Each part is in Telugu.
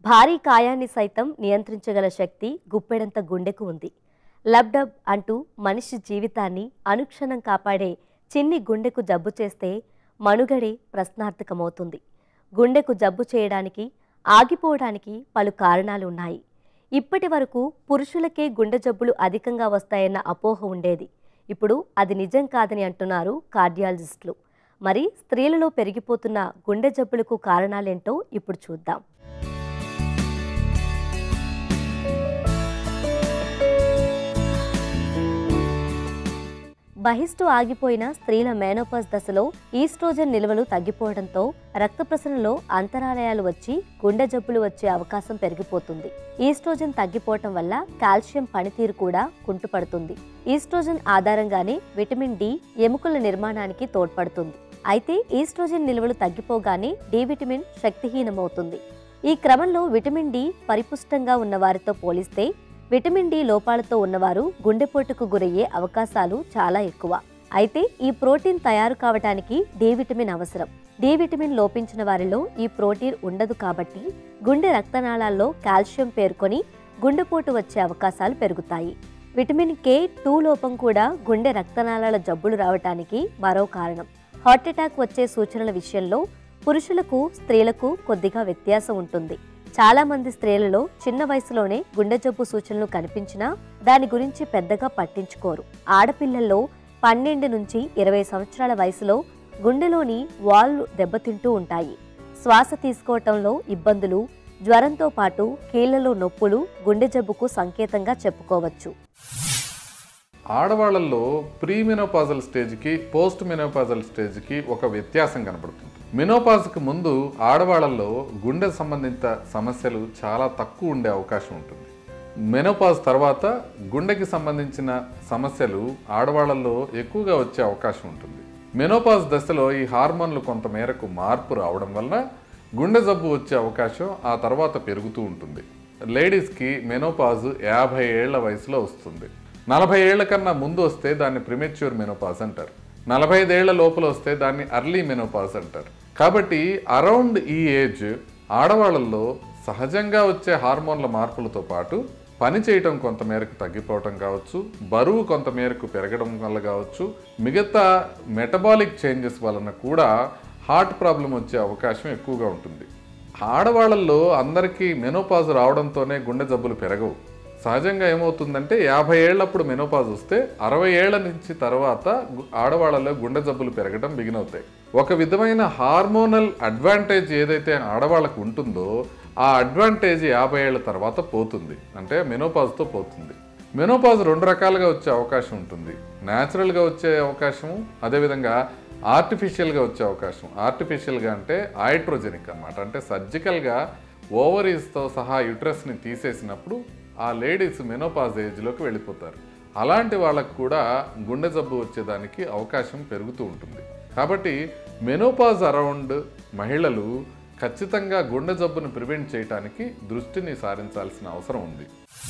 భారీ కాయాన్ని సైతం నియంత్రించగల శక్తి గుప్పెడంత గుండెకు ఉంది లబ్డబ్ అంటూ మనిషి జీవితాన్ని అనుక్షణం కాపాడే చిన్ని గుండెకు జబ్బు చేస్తే మనుగడే ప్రశ్నార్థకమవుతుంది గుండెకు జబ్బు చేయడానికి ఆగిపోవడానికి పలు కారణాలు ఉన్నాయి ఇప్పటి వరకు పురుషులకే గుండె జబ్బులు అధికంగా వస్తాయన్న అపోహ ఉండేది ఇప్పుడు అది నిజం కాదని అంటున్నారు కార్డియాలజిస్టులు మరి స్త్రీలలో పెరిగిపోతున్న గుండె జబ్బులకు కారణాలేంటో ఇప్పుడు చూద్దాం బహిష్టు ఆగిపోయిన స్త్రీల మేనోపాజ్ దశలో ఈస్ట్రోజన్ నిల్వలు తగ్గిపోవడంతో రక్త ప్రసరణలో అంతరాలయాలు వచ్చి గుండె జబ్బులు వచ్చే అవకాశం పెరిగిపోతుంది ఈస్ట్రోజన్ తగ్గిపోవటం వల్ల కాల్షియం పనితీరు కూడా కుంటుపడుతుంది ఈస్ట్రోజన్ ఆధారంగానే విటమిన్ డి ఎముకల నిర్మాణానికి తోడ్పడుతుంది అయితే ఈస్ట్రోజన్ నిల్వలు తగ్గిపోగానే డి విటమిన్ శక్తిహీనమవుతుంది ఈ క్రమంలో విటమిన్ డి పరిపుష్టంగా ఉన్న వారితో పోలిస్తే విటమిన్ డి లోపాలతో ఉన్నవారు గుండెపోటుకు గురయ్యే అవకాశాలు చాలా ఎక్కువ అయితే ఈ ప్రోటీన్ తయారు కావటానికి డి విటమిన్ అవసరం డి విటమిన్ లోపించిన వారిలో ఈ ప్రోటీన్ ఉండదు కాబట్టి గుండె రక్తనాళాల్లో కాల్షియం పేర్కొని గుండెపోటు వచ్చే అవకాశాలు పెరుగుతాయి విటమిన్ కే టూ లోపం కూడా గుండె రక్తనాళాల జబ్బులు రావటానికి మరో కారణం హార్ట్ అటాక్ వచ్చే సూచనల విషయంలో పురుషులకు స్త్రీలకు కొద్దిగా వ్యత్యాసం ఉంటుంది చాలా మంది స్త్రీలలో చిన్న వయసులోనే గుండె జబ్బు సూచనలు కనిపించినా దాని గురించి పెద్దగా పట్టించుకోరు ఆడపిల్లల్లో పన్నెండు నుంచి ఇరవై సంవత్సరాల వయసులో గుండెలోని వాల్వ్ దెబ్బతింటూ ఉంటాయి శ్వాస తీసుకోవటంలో ఇబ్బందులు జ్వరంతో పాటు కీళ్లలో నొప్పులు గుండె జబ్బుకు సంకేతంగా చెప్పుకోవచ్చు ఆడవాళ్ళల్లో ప్రీ మినోపాజల్ స్టేజ్కి పోస్ట్ మినోపాజల్ స్టేజ్కి ఒక వ్యత్యాసం కనబడుతుంది మినోపాజ్కి ముందు ఆడవాళ్ళల్లో గుండె సంబంధిత సమస్యలు చాలా తక్కువ ఉండే అవకాశం ఉంటుంది మెనోపాజ్ తర్వాత గుండెకి సంబంధించిన సమస్యలు ఆడవాళ్ళల్లో ఎక్కువగా వచ్చే అవకాశం ఉంటుంది మెనోపాజ్ దశలో ఈ హార్మోన్లు కొంత మేరకు మార్పు రావడం వలన గుండె జబ్బు వచ్చే అవకాశం ఆ తర్వాత పెరుగుతూ ఉంటుంది లేడీస్కి మెనోపాజ్ యాభై ఏళ్ల వయసులో వస్తుంది నలభై ఏళ్ల కన్నా ముందు వస్తే దాన్ని ప్రిమెచ్యూర్ మెనోపాజ్ అంటారు నలభై ఐదేళ్ల లోపల వస్తే దాన్ని అర్లీ మెనోపాజ్ అంటారు కాబట్టి అరౌండ్ ఈ ఏజ్ ఆడవాళ్ళల్లో సహజంగా వచ్చే హార్మోన్ల మార్పులతో పాటు పని చేయటం కొంత మేరకు తగ్గిపోవటం కావచ్చు బరువు కొంత మేరకు పెరగడం వల్ల కావచ్చు మిగతా మెటబాలిక్ చేంజెస్ వలన కూడా హార్ట్ ప్రాబ్లం వచ్చే అవకాశం ఎక్కువగా ఉంటుంది ఆడవాళ్ళల్లో అందరికీ మెనోపాజ్ రావడంతోనే గుండె జబ్బులు పెరగవు సహజంగా ఏమవుతుందంటే యాభై ఏళ్ళప్పుడు మెనోపాజ్ వస్తే అరవై ఏళ్ల నుంచి తర్వాత గు- ఆడవాళ్ళలో గుండె జబ్బులు పెరగడం బిగిన్ అవుతాయి ఒక విధమైన హార్మోనల్ అడ్వాంటేజ్ ఏదైతే ఆడవాళ్ళకు ఉంటుందో ఆ అడ్వాంటేజ్ యాభై ఏళ్ళ తర్వాత పోతుంది అంటే మెనోపాజ్తో పోతుంది మెనోపాజ్ రెండు రకాలుగా వచ్చే అవకాశం ఉంటుంది న్యాచురల్గా వచ్చే అవకాశం అదేవిధంగా ఆర్టిఫిషియల్గా వచ్చే అవకాశం ఆర్టిఫిషియల్గా అంటే ఆయిట్రోజెనిక్ అన్నమాట అంటే సర్జికల్గా ఓవరీస్తో సహా యుట్రస్ని తీసేసినప్పుడు ఆ లేడీస్ మెనోపాజ్ ఏజ్లోకి వెళ్ళిపోతారు అలాంటి వాళ్ళకు కూడా గుండె జబ్బు వచ్చేదానికి అవకాశం పెరుగుతూ ఉంటుంది కాబట్టి మెనోపాజ్ అరౌండ్ మహిళలు ఖచ్చితంగా గుండె జబ్బును ప్రివెంట్ చేయడానికి దృష్టిని సారించాల్సిన అవసరం ఉంది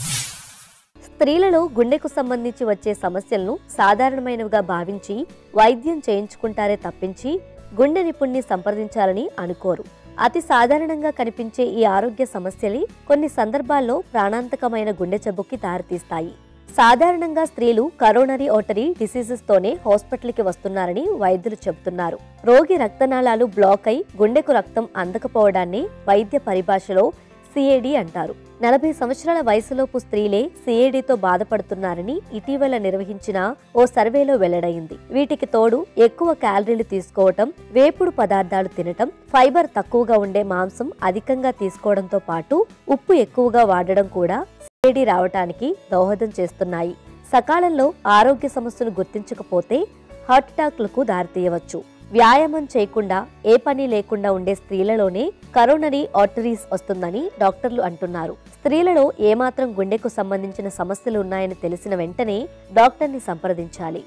స్త్రీలలో గుండెకు సంబంధించి వచ్చే సమస్యలను సాధారణమైనవిగా భావించి వైద్యం చేయించుకుంటారే తప్పించి గుండె నిపుణ్ణి సంప్రదించాలని అనుకోరు అతి సాధారణంగా కనిపించే ఈ ఆరోగ్య సమస్యలు కొన్ని సందర్భాల్లో ప్రాణాంతకమైన గుండె జబ్బుకి దారితీస్తాయి సాధారణంగా స్త్రీలు కరోనరీ ఓటరీ డిసీజెస్ తోనే హాస్పిటల్కి వస్తున్నారని వైద్యులు చెబుతున్నారు రోగి రక్తనాళాలు బ్లాక్ అయి గుండెకు రక్తం అందకపోవడాన్ని వైద్య పరిభాషలో సిఏడి అంటారు నలభై సంవత్సరాల వయసులోపు స్త్రీలే సిఏడితో బాధపడుతున్నారని ఇటీవల నిర్వహించిన ఓ సర్వేలో వెల్లడైంది వీటికి తోడు ఎక్కువ క్యాలరీలు తీసుకోవటం వేపుడు పదార్థాలు తినటం ఫైబర్ తక్కువగా ఉండే మాంసం అధికంగా తీసుకోవడంతో పాటు ఉప్పు ఎక్కువగా వాడడం కూడా సిఏడి రావటానికి దోహదం చేస్తున్నాయి సకాలంలో ఆరోగ్య సమస్యలు గుర్తించకపోతే హార్ట్ అటాక్లకు దారితీయవచ్చు వ్యాయామం చేయకుండా ఏ పని లేకుండా ఉండే స్త్రీలలోనే కరోనరీ ఆర్టరీస్ వస్తుందని డాక్టర్లు అంటున్నారు స్త్రీలలో ఏమాత్రం గుండెకు సంబంధించిన సమస్యలు ఉన్నాయని తెలిసిన వెంటనే డాక్టర్ని సంప్రదించాలి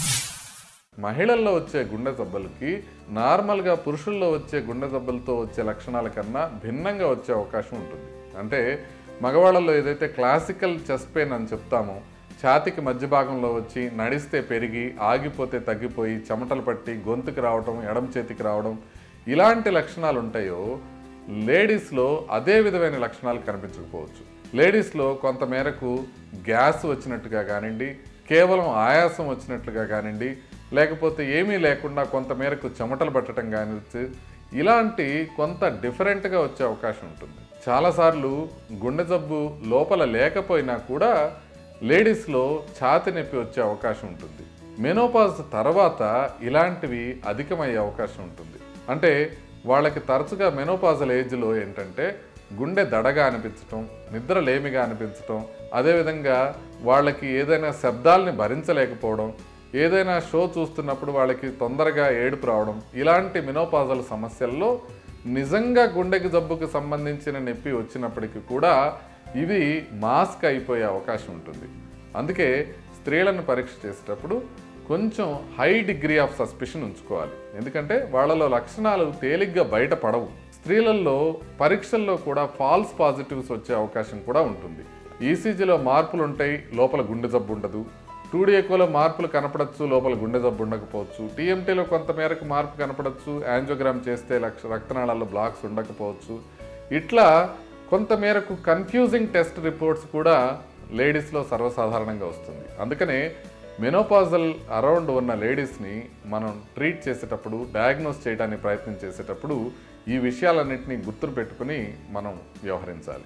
మహిళల్లో వచ్చే గుండె జబ్బులకి నార్మల్గా పురుషుల్లో వచ్చే గుండె జబ్బులతో వచ్చే లక్షణాల కన్నా భిన్నంగా వచ్చే అవకాశం ఉంటుంది అంటే మగవాళ్ళలో ఏదైతే క్లాసికల్ చెస్ట్ పెయిన్ అని చెప్తామో ఛాతికి మధ్య భాగంలో వచ్చి నడిస్తే పెరిగి ఆగిపోతే తగ్గిపోయి చెమటలు పట్టి గొంతుకి రావటం ఎడం చేతికి రావడం ఇలాంటి లక్షణాలు ఉంటాయో లేడీస్లో అదే విధమైన లక్షణాలు కనిపించకపోవచ్చు లేడీస్లో కొంత మేరకు గ్యాస్ వచ్చినట్టుగా కానివ్వండి కేవలం ఆయాసం వచ్చినట్లుగా కానివ్వండి లేకపోతే ఏమీ లేకుండా కొంత మేరకు చెమటలు పట్టడం కానివచ్చు ఇలాంటి కొంత డిఫరెంట్గా వచ్చే అవకాశం ఉంటుంది చాలాసార్లు గుండె జబ్బు లోపల లేకపోయినా కూడా లేడీస్లో ఛాతి నొప్పి వచ్చే అవకాశం ఉంటుంది మెనోపాజ్ తర్వాత ఇలాంటివి అధికమయ్యే అవకాశం ఉంటుంది అంటే వాళ్ళకి తరచుగా మెనోపాజల్ ఏజ్లో ఏంటంటే గుండె దడగా అనిపించటం నిద్ర లేమిగా అనిపించటం అదేవిధంగా వాళ్ళకి ఏదైనా శబ్దాల్ని భరించలేకపోవడం ఏదైనా షో చూస్తున్నప్పుడు వాళ్ళకి తొందరగా ఏడుపు రావడం ఇలాంటి మినోపాజల్ సమస్యల్లో నిజంగా గుండెకి జబ్బుకు సంబంధించిన నొప్పి వచ్చినప్పటికీ కూడా ఇవి మాస్క్ అయిపోయే అవకాశం ఉంటుంది అందుకే స్త్రీలను పరీక్ష చేసేటప్పుడు కొంచెం హై డిగ్రీ ఆఫ్ సస్పిషన్ ఉంచుకోవాలి ఎందుకంటే వాళ్ళలో లక్షణాలు తేలిగ్గా బయటపడవు స్త్రీలలో పరీక్షల్లో కూడా ఫాల్స్ పాజిటివ్స్ వచ్చే అవకాశం కూడా ఉంటుంది ఈసీజీలో మార్పులు ఉంటాయి లోపల గుండె జబ్బు ఉండదు టూడీఎకోలో మార్పులు కనపడచ్చు లోపల గుండె జబ్బు ఉండకపోవచ్చు టీఎంటీలో కొంత మేరకు మార్పు కనపడచ్చు యాంజియోగ్రామ్ చేస్తే లక్ష రక్తనాళాల్లో బ్లాక్స్ ఉండకపోవచ్చు ఇట్లా కొంత మేరకు కన్ఫ్యూజింగ్ టెస్ట్ రిపోర్ట్స్ కూడా లేడీస్లో సర్వసాధారణంగా వస్తుంది అందుకనే మెనోపాజల్ అరౌండ్ ఉన్న లేడీస్ని మనం ట్రీట్ చేసేటప్పుడు డయాగ్నోస్ చేయడానికి ప్రయత్నం చేసేటప్పుడు ఈ విషయాలన్నింటినీ గుర్తులు పెట్టుకుని మనం వ్యవహరించాలి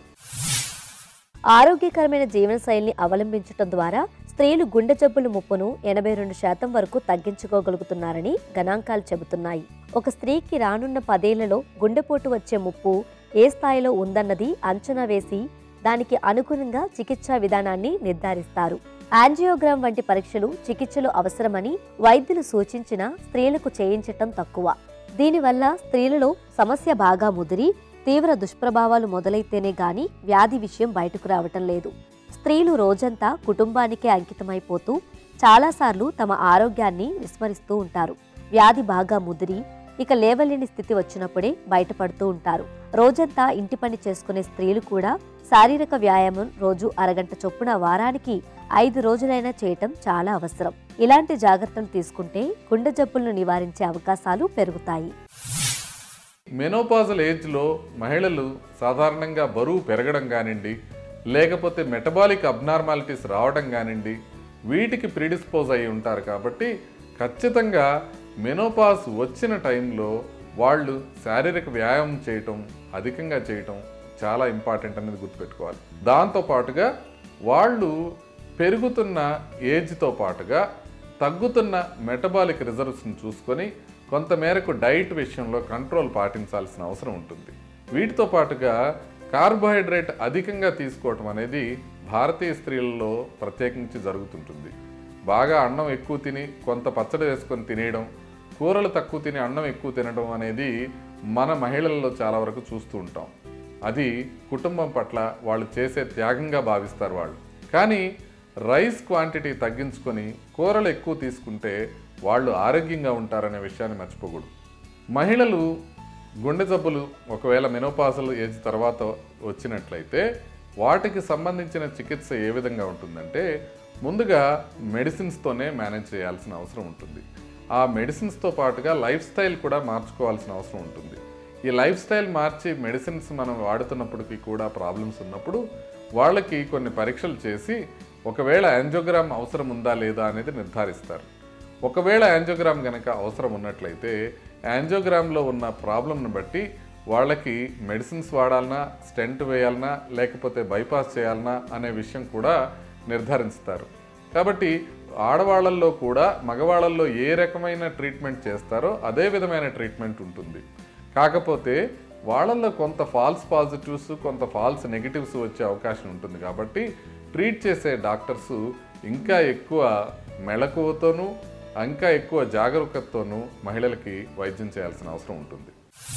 ఆరోగ్యకరమైన జీవనశైలిని అవలంబించటం ద్వారా స్త్రీలు గుండె జబ్బుల ముప్పును ఎనభై రెండు శాతం వరకు తగ్గించుకోగలుగుతున్నారని గణాంకాలు చెబుతున్నాయి ఒక స్త్రీకి రానున్న పదేళ్లలో గుండెపోటు వచ్చే ముప్పు ఏ స్థాయిలో ఉందన్నది అంచనా వేసి దానికి అనుగుణంగా చికిత్సా విధానాన్ని నిర్ధారిస్తారు యాంజియోగ్రామ్ వంటి పరీక్షలు చికిత్సలు అవసరమని వైద్యులు సూచించిన స్త్రీలకు చేయించటం తక్కువ దీనివల్ల స్త్రీలలో సమస్య బాగా ముదిరి తీవ్ర దుష్ప్రభావాలు మొదలైతేనే గాని వ్యాధి విషయం బయటకు రావటం లేదు స్త్రీలు రోజంతా కుటుంబానికే అంకితమైపోతూ చాలాసార్లు తమ ఆరోగ్యాన్ని విస్మరిస్తూ ఉంటారు వ్యాధి బాగా ముదిరి ఇక లేవలేని స్థితి వచ్చినప్పుడే బయటపడుతూ ఉంటారు రోజంతా ఇంటి పని చేసుకునే స్త్రీలు కూడా శారీరక వ్యాయామం రోజు అరగంట చొప్పున వారానికి ఐదు రోజులైనా చేయటం చాలా అవసరం ఇలాంటి జాగ్రత్తలు తీసుకుంటే గుండె జబ్బులను నివారించే అవకాశాలు పెరుగుతాయి మెనోపాజల్ ఏజ్లో మహిళలు సాధారణంగా బరువు పెరగడం కానివ్వండి లేకపోతే మెటబాలిక్ అబ్నార్మాలిటీస్ రావడం కానివ్వండి వీటికి ప్రిడిస్పోజ్ అయి ఉంటారు కాబట్టి ఖచ్చితంగా మెనోపాజ్ వచ్చిన టైంలో వాళ్ళు శారీరక వ్యాయామం చేయటం అధికంగా చేయటం చాలా ఇంపార్టెంట్ అనేది గుర్తుపెట్టుకోవాలి దాంతో పాటుగా వాళ్ళు పెరుగుతున్న ఏజ్తో పాటుగా తగ్గుతున్న మెటబాలిక్ రిజర్వ్స్ని చూసుకొని కొంతమేరకు డైట్ విషయంలో కంట్రోల్ పాటించాల్సిన అవసరం ఉంటుంది వీటితో పాటుగా కార్బోహైడ్రేట్ అధికంగా తీసుకోవటం అనేది భారతీయ స్త్రీలలో ప్రత్యేకించి జరుగుతుంటుంది బాగా అన్నం ఎక్కువ తిని కొంత పచ్చడి వేసుకొని తినేయడం కూరలు తక్కువ తిని అన్నం ఎక్కువ తినడం అనేది మన మహిళల్లో చాలా వరకు చూస్తూ ఉంటాం అది కుటుంబం పట్ల వాళ్ళు చేసే త్యాగంగా భావిస్తారు వాళ్ళు కానీ రైస్ క్వాంటిటీ తగ్గించుకొని కూరలు ఎక్కువ తీసుకుంటే వాళ్ళు ఆరోగ్యంగా ఉంటారనే విషయాన్ని మర్చిపోకూడదు మహిళలు గుండె జబ్బులు ఒకవేళ మెనోపాసల్ ఏజ్ తర్వాత వచ్చినట్లయితే వాటికి సంబంధించిన చికిత్స ఏ విధంగా ఉంటుందంటే ముందుగా మెడిసిన్స్తోనే మేనేజ్ చేయాల్సిన అవసరం ఉంటుంది ఆ మెడిసిన్స్తో పాటుగా లైఫ్ స్టైల్ కూడా మార్చుకోవాల్సిన అవసరం ఉంటుంది ఈ లైఫ్ స్టైల్ మార్చి మెడిసిన్స్ మనం వాడుతున్నప్పటికీ కూడా ప్రాబ్లమ్స్ ఉన్నప్పుడు వాళ్ళకి కొన్ని పరీక్షలు చేసి ఒకవేళ యాంజియోగ్రామ్ అవసరం ఉందా లేదా అనేది నిర్ధారిస్తారు ఒకవేళ యాంజియోగ్రామ్ కనుక అవసరం ఉన్నట్లయితే యాంజియోగ్రామ్లో ఉన్న ప్రాబ్లంను బట్టి వాళ్ళకి మెడిసిన్స్ వాడాలనా స్టెంట్ వేయాలనా లేకపోతే బైపాస్ చేయాలనా అనే విషయం కూడా నిర్ధారిస్తారు కాబట్టి ఆడవాళ్ళల్లో కూడా మగవాళ్ళల్లో ఏ రకమైన ట్రీట్మెంట్ చేస్తారో అదే విధమైన ట్రీట్మెంట్ ఉంటుంది కాకపోతే వాళ్ళల్లో కొంత ఫాల్స్ పాజిటివ్స్ కొంత ఫాల్స్ నెగిటివ్స్ వచ్చే అవకాశం ఉంటుంది కాబట్టి ట్రీట్ చేసే డాక్టర్స్ ఇంకా ఎక్కువ మెళకువతోనూ ఇంకా ఎక్కువ జాగరూకతతోనూ మహిళలకి వైద్యం చేయాల్సిన అవసరం ఉంటుంది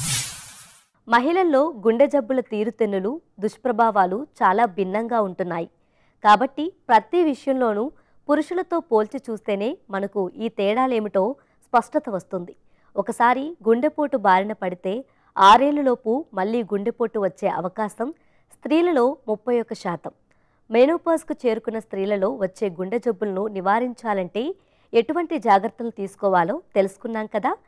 మహిళల్లో గుండె జబ్బుల తీరుతెన్నులు దుష్ప్రభావాలు చాలా భిన్నంగా ఉంటున్నాయి కాబట్టి ప్రతి విషయంలోనూ పురుషులతో పోల్చి చూస్తేనే మనకు ఈ తేడాలేమిటో స్పష్టత వస్తుంది ఒకసారి గుండెపోటు బారిన పడితే ఆరేళ్లలోపు మళ్ళీ గుండెపోటు వచ్చే అవకాశం స్త్రీలలో ముప్పై ఒక్క శాతం మెనోపాజ్కు చేరుకున్న స్త్రీలలో వచ్చే గుండె జబ్బులను నివారించాలంటే ఎటువంటి జాగ్రత్తలు తీసుకోవాలో తెలుసుకున్నాం కదా